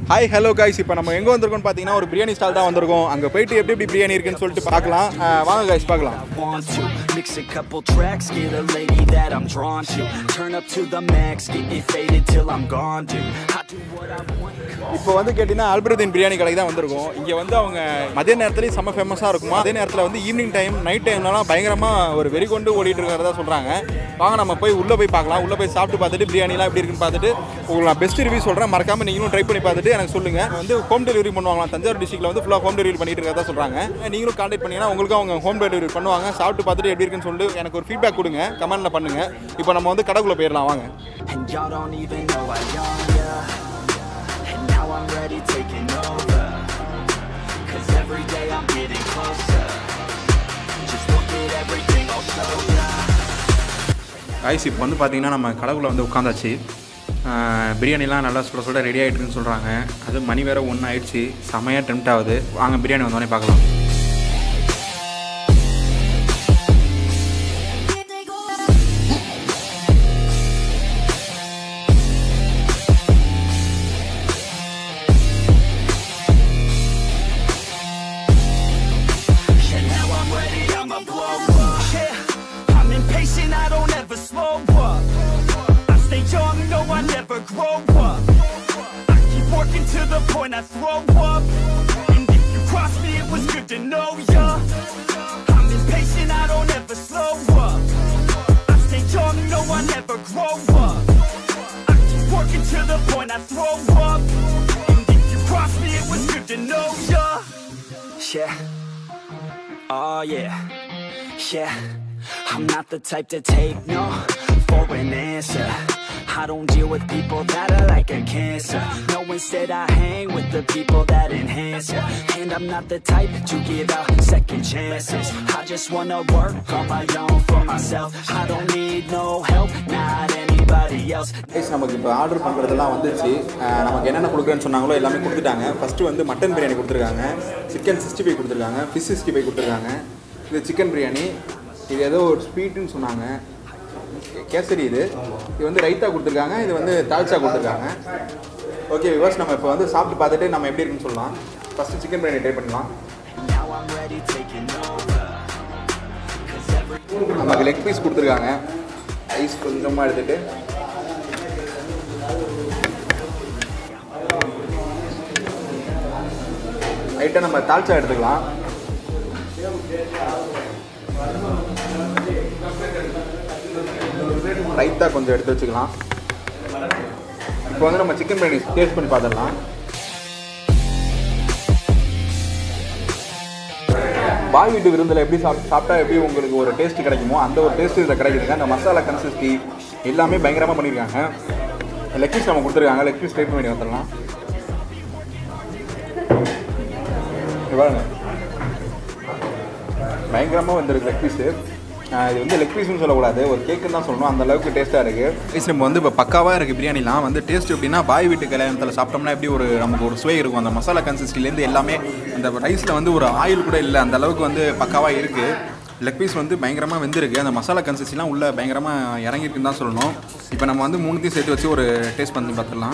Hi hello guys இப்போ நம்ம எங்கே வந்திருக்கோம்னு பார்த்தீங்கன்னா ஒரு பிரியாணி ஸ்டால் தான் வந்திருக்கோம் அங்கே போயிட்டு எப்படி எப்படி பிரியாணி இருக்குன்னு சொல்லிட்டு பார்க்கலாம் அஹ் வாங்க காய்ஸ் பார்க்கலாம் want to mix a couple tracks, get a lady that I'm drawn to. Turn up to the max, get it faded till I'm gone, dude. I do what I want. இப்போ வந்து கேட்டிங்கன்னா அல்பரதீன் பிரியாணி கடைக்கு தான் வந்திருக்கோம் இங்கே வந்து அவங்க மதிய நேரத்துலேயும் செம்ம ஃபேமஸாக இருக்குமா அதே நேரத்தில் வந்து ஈவினிங் டைம் நைட் டைம்லலாம் பயங்கரமாக ஒரு வெறி கொண்டு ஓடிட்டு இருக்கிறதா சொல்கிறாங்க வாங்க நம்ம போய் உள்ளே போய் பார்க்கலாம் உள்ளே போய் சாப்பிட்டு பார்த்துட்டு பிரியாணிலாம் எப்படி இருக்குன்னு பார்த்துட்டு உங்களுக்கு நான் பெஸ்ட் ரிவ்யூ சொல்கிறேன் மறக்காமல் நீங்களும் ட்ரை பண்ணி பார்த்துட்டு எனக்கு சொல்லுங்கள் வந்து ஹோம் டெலிவரி பண்ணுவாங்களாம் தஞ்சாவூர் டிஸ்ட்ரிக்ட்டில் வந்து ஃபுல்லாக ஹோம் டெலிவரி பண்ணிட்டு இருக்கிறதா சொல்கிறாங்க நீங்களும் கான்டாக்ட் பண்ணீங்கன்னா உங்களுக்கு அவங்க ஹோம் டெலிவரி பண்ணுவாங்க சாப்பிட்டு பார்த்துட்டு எப்படி இருக்குன்னு சொல்லிட்டு எனக்கு ஒரு ஃபீட்பேக் கொடுங்க கமெண்ட்டில் பண்ணுங்கள் இப்போ நம்ம வந்து கடைக்குள்ளே போயிடலாம் வாங்க And y'all don't even know I own ya. And now I'm ready taking over. Cause every day I'm getting closer. Just look at everything I'll show ya. ஐஸ் இப்போ வந்து பார்த்தீங்கன்னா நம்ம கடைக்குள்ளே வந்து உட்காந்தாச்சு ஆஹ் பிரியாணிலாம் நல்லா சுட சுட ரெடி ஆகிட்டுருக்குன்னு சொல்கிறாங்க அது மணி வேறு ஒன்று ஆயிடுச்சு செமையாக டெம்ட் ஆகுது வாங்க பிரியாணி வந்தோடனே பார்க்கலாம் Yeah, now I'm ready, I'ma blow up. Yeah, I'm impatient, I don't ever slow up. I stay young, no, I never grow up. I keep working to the point I throw up. And if you cross me, it was good to know ya. I'm impatient, I don't ever slow up. I stay young, no, I never grow up. I keep working to the point I throw up. And if you cross me, it was good to know ya. Yeah. Oh yeah, yeah. I'm not the type to take no for an answer. I don't deal with people that are like a cancer. No, instead I hang with the people that enhance ya. And I'm not the type to give out second chances. I just wanna work on my own for myself. I don't need no help, not anybody else. ஐஸ் நமக்கு இப்போ order பண்ணுறதெல்லாம் வந்துச்சு ஆஹ் நமக்கு என்னென்ன கொடுக்குறேன்னு சொன்னாங்களோ எல்லாமே கொடுத்துட்டாங்க ஃபஸ்ட்டு வந்து மட்டன் பிரியாணி கொடுத்துருக்காங்க சிக்கன் சிக்ஸ்டி ஃபைவ் கொடுத்துருக்காங்க ஃபிஷ் சிக்ஸ்டி ஃபைவ் கொடுத்துருக்காங்க இது சிக்கன் பிரியாணி இது ஏதோ ஒரு ஸ்வீட்டுன்னு சொன்னாங்க கேசரி இது இது வந்து ரைத்தா கொடுத்துருக்காங்க இது வந்து தால்ச்சா கொடுத்துருக்காங்க ஓகே விவாஸ் நம்ம இப்போ வந்து சாப்பிட்டு பார்த்துட்டு நம்ம எப்படி இருக்குன்னு சொல்லலாம் ஃபஸ்ட்டு சிக்கன் பிரியாணி ட்ரை பண்ணலாம் Now I'm ready taking over. Cause every நமக்கு லெக் பீஸ் கொடுத்துருக்காங்க ஐஸ் கொஞ்சமாக எடுத்துட்டு லைட்டாக நம்ம தால்ச்சா எடுத்துக்கலாம் ரைத்தா கொஞ்சம் எடுத்து வச்சுக்கலாம் இப்போ வந்து நம்ம சிக்கன் பிரியாணி டேஸ்ட் பண்ணி பார்த்துடலாம் பாய் வீட்டு விருந்தில் எப்படி சாப் சாப்பிட்டா எப்படி உங்களுக்கு ஒரு டேஸ்ட் கிடைக்குமோ அந்த ஒரு டேஸ்ட் இதில் கிடைக்குதுங்க அந்த மசாலா கன்சிஸ்டி எல்லாமே பயங்கரமாக பண்ணியிருக்காங்க லெக் பீஸ் நம்ம கொடுத்துருக்காங்க லெக் பீஸ் டைப் பண்ணி வந்துடலாம் இங்க பாருங்க பயங்கரமாக வந்திருக்கு லெக் பீஸு இது வந்து லெக் பீஸ்னு சொல்லக்கூடாது ஒரு கேக்குன்னு தான் சொல்லணும் அந்த அளவுக்கு டேஸ்ட்டாக இருக்குது பீஸ் நம்ம வந்து இப்போ பக்காவாக இருக்குது பிரியாணிலாம் வந்து டேஸ்ட் எப்படின்னா பாய் வீட்டு கல்யாணத்தில் சாப்பிட்டோம்னா எப்படி ஒரு நமக்கு ஒரு சுவை இருக்கும் அந்த மசாலா கன்சிஸ்டிலேருந்து எல்லாமே அந்த ரைஸில் வந்து ஒரு ஆயில் கூட இல்லை அந்த அளவுக்கு வந்து பக்காவாக இருக்குது லெக் பீஸ் வந்து பயங்கரமாக வெந்திருக்கு அந்த மசாலா கன்சிஸ்டிலாம் உள்ளே பயங்கரமாக இறங்கியிருக்குன்னு தான் சொல்லணும் இப்போ நம்ம வந்து மூணுத்தையும் சேர்த்து வச்சு ஒரு டேஸ்ட் பண்ணி பார்த்துடலாம்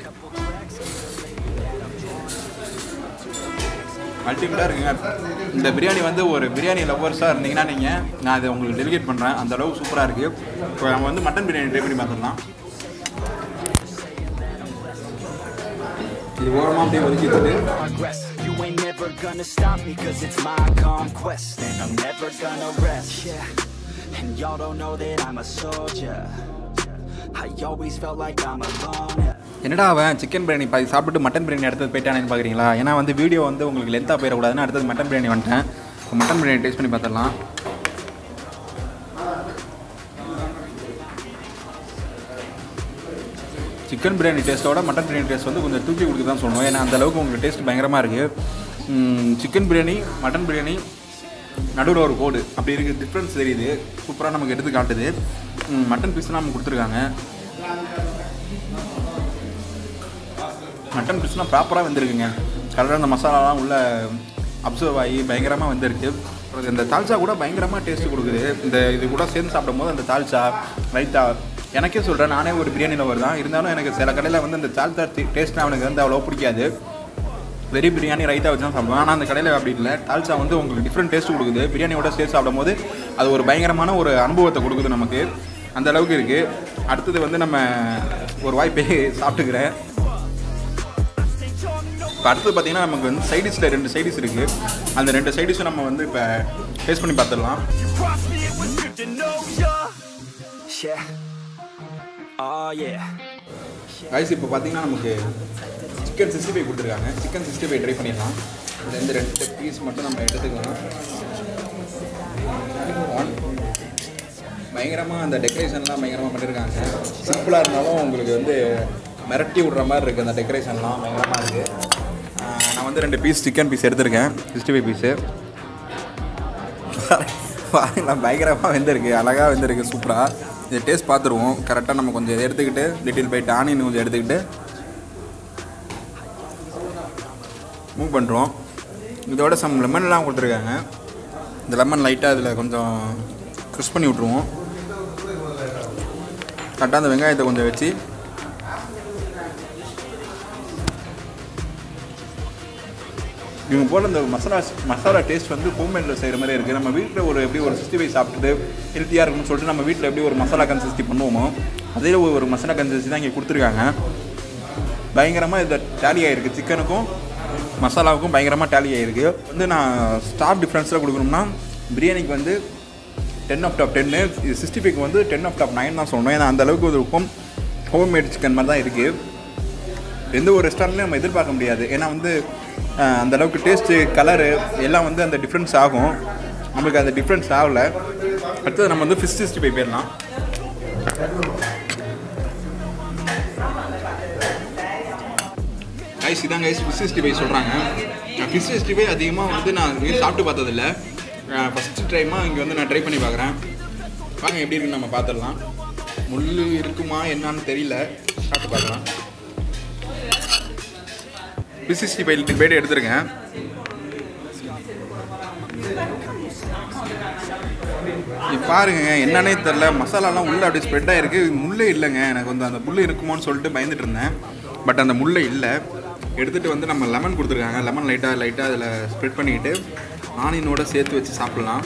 அல்டிமேட்டாக இருக்குங்க இந்த பிரியாணி வந்து ஒரு பிரியாணி லவ்வர்ஸாக இருந்தீங்கன்னா நீங்கள் நான் அதை உங்களுக்கு டெலிகேட் பண்ணுறேன் அந்த அளவுக்கு சூப்பராக இருக்குது இப்போ நம்ம வந்து மட்டன் பிரியாணி ட்ரை பண்ணி பார்த்துடலாம் இது ஓரமாக அப்படியே ஒதுக்கி வச்சுட்டு progress. You ain't never gonna stop me cause it's my conquest and I'm never gonna rest. Yeah. And y'all don't know that I'm a soldier. I always felt like I'm alone. Yeah. என்னடா அவன் chicken biryani பாதி சாப்பிட்டு mutton biryani எடுத்து போயிட்டானேன்னு பார்க்குறீங்களா ஏன்னா வந்து video வந்து உங்களுக்கு லென்த்தாக போயிடக்கூடாதுன்னு அடுத்தது மட்டன் பிரியாணி வந்துட்டேன் இப்போ மட்டன் பிரியாணி டேஸ்ட் பண்ணி பார்த்துடலாம் சிக்கன் பிரியாணி டேஸ்ட்டோட மட்டன் பிரியாணி டேஸ்ட் வந்து கொஞ்சம் தூக்கி கொடுக்க தான் சொல்லணும் ஏன்னா அந்த அளவுக்கு உங்களுக்கு டேஸ்ட் பயங்கரமாக இருக்குது சிக்கன் பிரியாணி மட்டன் பிரியாணி நடுவில் ஒரு கோடு அப்படி இருக்குது டிஃப்ரென்ஸ் தெரியுது சூப்பராக நமக்கு எடுத்து காட்டுது ம், மட்டன் பீஸ்லாம் நம்ம கொடுத்துருக்காங்க மட்டன் பீஸ்லாம் ப்ராப்பராக வெந்திருக்குங்க கலர் அந்த மசாலாலாம் உள்ள அப்சர்வ் ஆகி பயங்கரமாக வந்திருக்கு அப்புறம் இந்த தால்ச்சா கூட பயங்கரமாக டேஸ்ட் கொடுக்குது இந்த இது கூட சேர்ந்து சாப்பிடும்போது அந்த தால்ச்சா ரைத்தா எனக்கே சொல்கிறேன் நானே ஒரு பிரியாணி லவர் தான் இருந்தாலும் எனக்கு சில கடையில் வந்து அந்த சால்தா டேஸ்ட் அவனுக்கு வந்து அவ்வளோ பிடிக்காது வெரி பிரியாணி ரைத்தா வச்சு தான் சாப்பிடுவேன் ஆனால் அந்த கடையில் அப்படி இல்லை தால்சா வந்து உங்களுக்கு டிஃப்ரெண்ட் டேஸ்ட் கொடுக்குது பிரியாணியோட சேர்த்து சாப்பிடும்போது அது ஒரு பயங்கரமான ஒரு அனுபவத்தை கொடுக்குது நமக்கு அந்த அளவுக்கு இருக்குது அடுத்தது வந்து நம்ம ஒரு வாய்ப்பை சாப்பிட்டுக்கிறேன் இப்போ அடுத்தது பார்த்தீங்கன்னா நமக்கு வந்து சைடிஷில் ரெண்டு சைடிஷ் இருக்குது அந்த ரெண்டு சைடிஷும் நம்ம வந்து இப்போ டேஸ்ட் பண்ணி பார்த்துடலாம் You crossed me, it was good to know ya. Yeah. Oh yeah. Rice இப்போ பார்த்தீங்கன்னா நமக்கு சிக்கன் சிக்ஸ்டி ஃபைவ் கொடுத்துருக்காங்க சிக்கன் சிக்ஸ்டி ஃபைவ் ட்ரை பண்ணிடலாம் இதுலேருந்து ரெண்டு பீஸ் மட்டும் நம்ம எடுத்துக்கலாம் One. பயங்கரமாக அந்த டெக்கரேஷன்லாம் பயங்கரமாக பண்ணியிருக்காங்க சிம்பிளாக இருந்தாலும் உங்களுக்கு வந்து மிரட்டி விட்ற மாதிரி இருக்குது அந்த டெக்கரேஷன்லாம் பயங்கரமாக இருக்குது நான் வந்து ரெண்டு பீஸ் சிக்கன் பீஸ் எடுத்திருக்கேன் சிக்ஸ்டி ஃபைவ் பீஸு பாருங்களா பயங்கரமாக வெந்திருக்கு அழகாக வெந்திருக்கு சூப்பராக இதை டேஸ்ட் பார்த்துருவோம் கரெக்டாக நம்ம கொஞ்சம் இதை எடுத்துக்கிட்டு லிட்டில் பைட் ஆனியன் கொஞ்சம் எடுத்துக்கிட்டு மூவ் பண்ணுறோம் இதோட சம் லெமன்லாம் கொடுத்துருக்காங்க இந்த லெமன் லைட்டாக இதில் கொஞ்சம் க்ரிஷ் பண்ணி விட்ருவோம் கரெக்டாக அந்த வெங்காயத்தை கொஞ்சம் வச்சு இவங்க போல இந்த மசாலா மசாலா டேஸ்ட் வந்து ஹோம்மேடில் செய்கிற மாதிரி இருக்குது நம்ம வீட்டில் ஒரு எப்படி ஒரு சிக்ஸ்டி ஃபைவ் சாப்பிட்டுட்டு ஹெல்த்தியாக இருக்கும்னு சொல்லிட்டு நம்ம வீட்டில் எப்படி ஒரு மசாலா கன்சிஸ்டி பண்ணுவோமோ அதே ஒரு மசாலா கன்சிஸ்டி தான் இங்கே கொடுத்துருக்காங்க பயங்கரமாக இந்த டேலி ஆகிருக்கு சிக்கனுக்கும் மசாலாவுக்கும் பயங்கரமாக டேலி ஆகிருக்கு வந்து நான் ஸ்டார் டிஃப்ரென்ஸில் கொடுக்கணும்னா பிரியாணிக்கு வந்து டென் ஆஃப் டாப் டென்னு இது சிக்ஸ்டி ஃபைவ்க்கு வந்து டென் ஆஃப் டாப் நைன் தான் சொல்லணும் ஏன்னா அந்த அளவுக்கு ஒரு ஹோம் ஹோம்மேட் சிக்கன் மாதிரி தான் இருக்குது எந்த ஒரு ரெஸ்டாரண்ட்லையும் நம்ம எதிர்பார்க்க முடியாது ஏன்னா வந்து அஹ், அந்த அளவுக்கு டேஸ்ட்டு கலரு எல்லாம் வந்து அந்த டிஃப்ரென்ஸ் ஆகும் நம்மளுக்கு அந்த டிஃப்ரென்ஸ் ஆகல அடுத்தது நம்ம வந்து ஃபிஷ் சிக்ஸ்டி ஃபைவ் போயிடலாம் கைஸ் இதான் கைஸ் ஃபிஷ் சிக்ஸ்டி ஃபைவ் சொல்கிறாங்க ஃபிஷ் சிக்ஸ்டி ஃபைவ் அதிகமாக வந்து நான் இது சாப்பிட்டு பார்த்ததில்ல ஃபஸ்ட்டு டைமாக இங்கே வந்து நான் ட்ரை பண்ணி பார்க்குறேன் வாங்க எப்படி இருக்குன்னு நம்ம பார்த்துடலாம் முள் இருக்குமா என்னன்னு தெரியல சாப்பிட்டு பார்க்கலாம் fish sixty five little bit எடுத்திருக்கேன் இது பாருங்க என்னன்னே தெரில மசாலாலாம் உள்ளே அப்படியே ஸ்ப்ரெட் ஆகிருக்கு முள்ளே இல்லைங்க எனக்கு வந்து அந்த முள் இருக்குமோன்னு சொல்லிட்டு பயந்துட்டு இருந்தேன் பட் அந்த முள்ளே இல்லை எடுத்துகிட்டு வந்து நம்ம லெமன் கொடுத்துருக்காங்க லெமன் லைட்டாக லைட்டாக அதில் ஸ்ப்ரெட் பண்ணிக்கிட்டு ஆனியனோட சேர்த்து வச்சு சாப்பிட்லாம்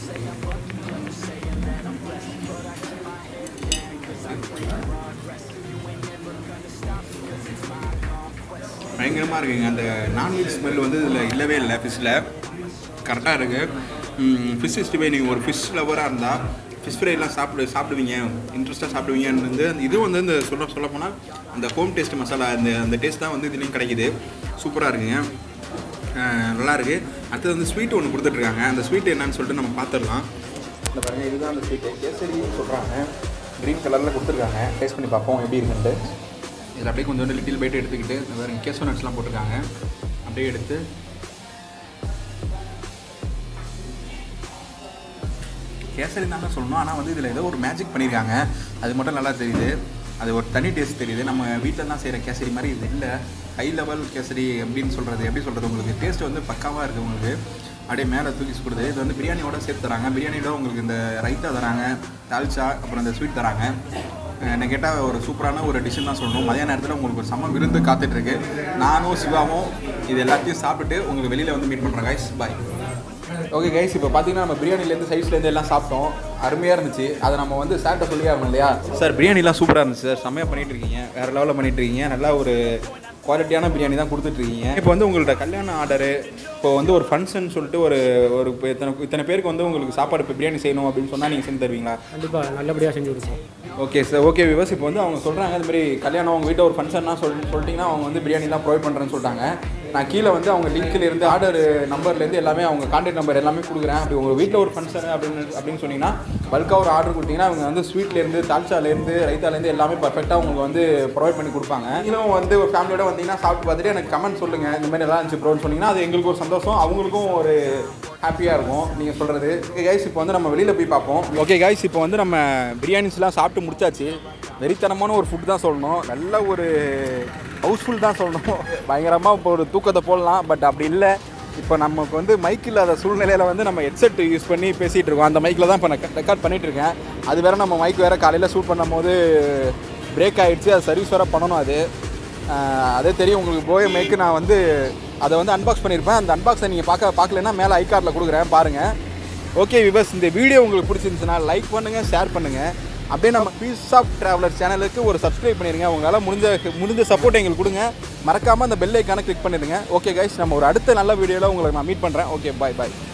பயங்கரமாக இருக்குங்க அந்த நான்வெஜ் ஸ்மெல் வந்து இதில் இல்லவே இல்லை ஃபிஷ்ஷில் கரெக்டாக இருக்குது ஃபிஷ் சிக்ஸ்டி ஃபைவ் நீங்கள் ஒரு ஃபிஷ் லவராக இருந்தால் ஃபிஷ் ஃப்ரைலாம் சாப்பிடு சாப்பிடுவீங்க இன்ட்ரெஸ்ட்டாக சாப்பிடுவீங்கன்னு வந்து இது வந்து இந்த சொல்ல சொல்ல போனால் அந்த ஹோம் டேஸ்ட் மசாலா அந்த அந்த டேஸ்ட் தான் வந்து இதுலேயும் கிடைக்குது சூப்பராக இருக்குங்க அஹ் நல்லா இருக்கு அடுத்தது வந்து ஸ்வீட் ஒன்று கொடுத்துட்ருக்காங்க அந்த ஸ்வீட் என்னன்னு சொல்லிட்டு நம்ம பார்த்துடலாம் இந்த பாருங்க இதுதான் அந்த ஸ்வீட்டு கேசரி சொல்கிறாங்க க்ரீன் கலரில் கொடுத்துருக்காங்க டேஸ்ட் பண்ணி பார்ப்போம் எப்படி இருக்குன்ட்டு இதில் அப்படியே கொஞ்சம் லிட்டில் பைட் எடுத்துக்கிட்டு இந்த பாருங்க கேசோ நட்ஸ்லாம் போட்டிருக்காங்க அப்படியே எடுத்து கேசரி தானே சொல்லணும் ஆனால் வந்து இதில் ஏதோ ஒரு மேஜிக் பண்ணியிருக்காங்க அது மட்டும் நல்லா தெரியுது அது ஒரு தனி டேஸ்ட் தெரியுது நம்ம வீட்டில் தான் செய்கிற கேசரி மாதிரி இது இல்லை ஹை லெவல் கேசரி அப்படின்னு சொல்கிறது எப்படி சொல்கிறது உங்களுக்கு டேஸ்ட் வந்து பக்காவாக இருக்குது உங்களுக்கு அப்படியே மேலே தூக்கி சுடுது இது வந்து பிரியாணியோட சேர்த்து தராங்க பிரியாணியோட உங்களுக்கு இந்த ரைத்தா தராங்க தால்ச்சா அப்புறம் இந்த ஸ்வீட் தராங்க அஹ் என்ன கேட்டால் ஒரு சூப்பரான ஒரு டிஷ்ஷன் தான் சொல்லணும் மதிய நேரத்தில் உங்களுக்கு ஒரு செம்ம விருந்து காத்துட்ருக்கு நானும் சிவாவும் இது எல்லாத்தையும் சாப்பிட்டுட்டு உங்களுக்கு வெளியில் வந்து மீட் பண்ணுறேன் கைஸ் பாய் ஓகே கைஸ் இப்போ பார்த்தீங்கன்னா நம்ம பிரியாணிலேருந்து சைஸ்லேருந்து எல்லாம் சாப்பிட்டோம் அருமையாக இருந்துச்சு அதை நம்ம வந்து சார்ட்ட சொல்லி ஆகணும் இல்லையா சார் பிரியாணிலாம் சூப்பராக இருந்துச்சு சார் செம்மையாக பண்ணிட்டு இருக்கீங்க வேறு லெவலில் பண்ணிட்டு இருக்கீங்க நல்லா ஒரு குவாலிட்டியான பிரியாணி தான் கொடுத்துட்ருக்கீங்க இப்போ வந்து உங்கள்ட்ட கல்யாண ஆர்டரு இப்போ வந்து ஒரு ஃபங்க்ஷன் சொல்லிட்டு ஒரு ஒரு இப்போ இத்தனை இத்தனை பேருக்கு வந்து உங்களுக்கு சாப்பாடு இப்போ பிரியாணி செய்யணும் அப்படின்னு சொன்னால் நீங்கள் செஞ்சு தருவீங்களா கண்டிப்பாக நல்லபடியாக செஞ்சு கொடுப்போம் ஓகே சார் ஓகே விவஸ் இப்போ வந்து அவங்க சொல்கிறாங்க இந்த மாதிரி கல்யாணம் அவங்க வீட்டில் ஒரு ஃபங்க்ஷன்னா சொல் சொல்லிட்டீங்கன்னா அவங்க வந்து பிரியாணிலாம் ப்ரொவைட் பண்ணுறேன்னு சொல்லிட்டாங்க நான் கீழே வந்து அவங்க லிங்க்ல இருந்து ஆர்டர் நம்பர்லேருந்து எல்லாமே அவங்க கான்டாக்ட் நம்பர் எல்லாமே கொடுக்குறேன் அப்படி உங்கள் வீட்டில் ஒரு ஃபங்க்ஷன் அப்படின்னு அப்படின்னு சொன்னீங்கன்னா பல்காக ஒரு ஆர்டர் கொடுத்தீங்கன்னா அவங்க வந்து ஸ்வீட்லேருந்து தால்ச்சாலேருந்து ரைத்தாலேருந்து எல்லாமே பர்ஃபெக்டாக உங்களுக்கு வந்து ப்ரொவைட் பண்ணி கொடுப்பாங்க நீங்களும் வந்து ஒரு ஃபேமிலியோட வந்தீங்கன்னா சாப்பிட்டு பார்த்துட்டு எனக்கு கமெண்ட் சொல்லுங்கள் இந்த மாதிரி நல்லா இருந்துச்சு ப்ரோன்னு சொன்னீங்கன்னா அது எங்களுக்கு ஒரு சந்தோஷம் அவங்களுக்கும் ஒரு ஹாப்பியாக இருக்கும் நீங்கள் சொல்கிறது கைஸ் இப்போ வந்து நம்ம வெளியில் போய் பார்ப்போம் ஓகே கைஸ் இப்போ வந்து நம்ம பிரியாணிஸ்லாம் சாப்பிட்டு முடிச்சாச்சு வெறித்தனமான ஒரு ஃபுட் தான் சொல்லணும் நல்ல ஒரு ஹவுஸ்ஃபுல் தான் சொல்லணும் பயங்கரமாக இப்போ ஒரு தூக்கத்தை போடலாம் பட் அப்படி இல்லை இப்போ நமக்கு வந்து மைக் இல்லாத சூழ்நிலையில் வந்து நம்ம ஹெட்செட் யூஸ் பண்ணி பேசிகிட்டு இருக்கோம் அந்த மைக்கில் தான் இப்போ நான் ரெக்கார்ட் பண்ணிகிட்டு இருக்கேன் அது வேறு நம்ம மைக் வேறு காலையில் ஷூட் பண்ணும் போது பிரேக் ஆகிடுச்சு அது சர்வீஸ் வேறு பண்ணணும் அது ஆஹ் அதே தெரியும் உங்களுக்கு போய மைக்கு நான் வந்து அதை வந்து அன்பாக்ஸ் பண்ணியிருப்பேன் அந்த அன்பாக்ஸை நீங்கள் பார்க்க பார்க்கலன்னா மேலே ஐ கார்டில் கொடுக்குறேன் பாருங்கள் ஓகே விவஸ் இந்த வீடியோ உங்களுக்கு பிடிச்சிருந்துச்சுன்னா லைக் பண்ணுங்கள் ஷேர் பண்ணுங்கள் அப்படியே நம்ம பீஸ் ஆஃப் ட்ராவலர் சேனலுக்கு ஒரு சப்ஸ்கிரைப் பண்ணிடுங்க உங்களால் முடிஞ்ச முடிஞ்ச சப்போர்ட் எங்களுக்கு கொடுங்க மறக்காமல் அந்த பெல் ஐக்கானை கிளிக் பண்ணிடுங்க ஓகே கைஸ் நம்ம ஒரு அடுத்த நல்ல வீடியோவில் உங்களை நான் மீட் பண்ணுறேன் ஓகே பாய் பாய்